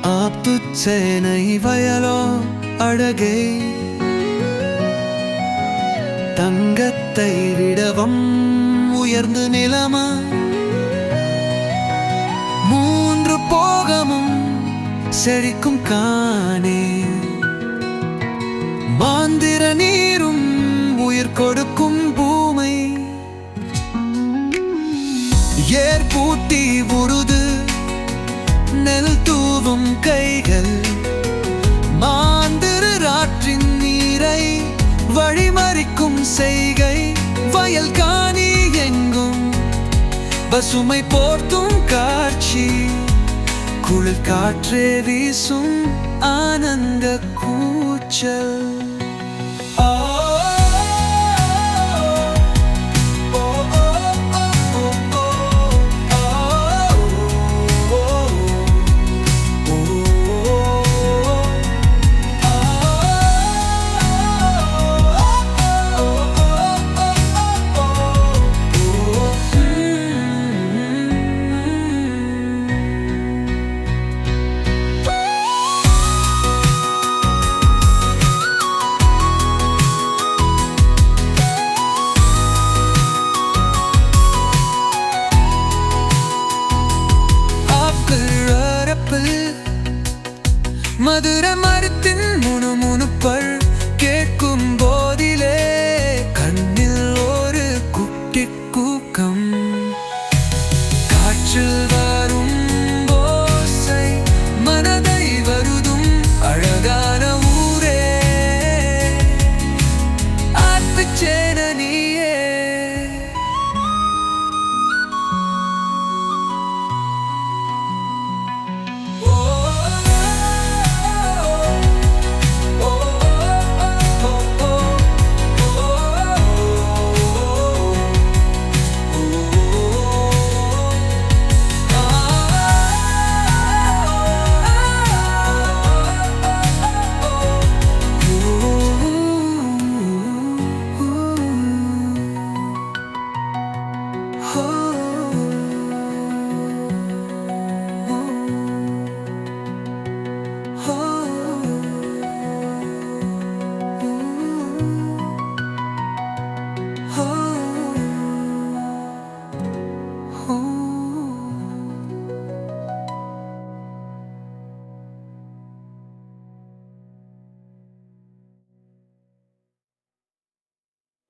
ஆப்புச் சேனை வயலோ அழகை தங்கத்தை விடவும் உயர்ந்து நிலமா மூன்று போகமும் செழிக்கும் காணே மாந்திர நீரும் உயிர் கொடுக்கும் பூமை ஏர் பூட்டி உருது நெல் தூவும் கைகள் மாந்திரு ராற்றின் நீரை வழிமறிக்கும் செய்கை வயல் காணி எங்கும் பசுமை போர்த்தும் காட்சி குளிர் காற்றே வீசும் ஆனந்த கூச்சல் ஆ, ஓ, ஓ, ஓ, ஓ, ஓ, ஓ, ஓ, ஆப்பிள் அரப்பு மதுர மரத்தின்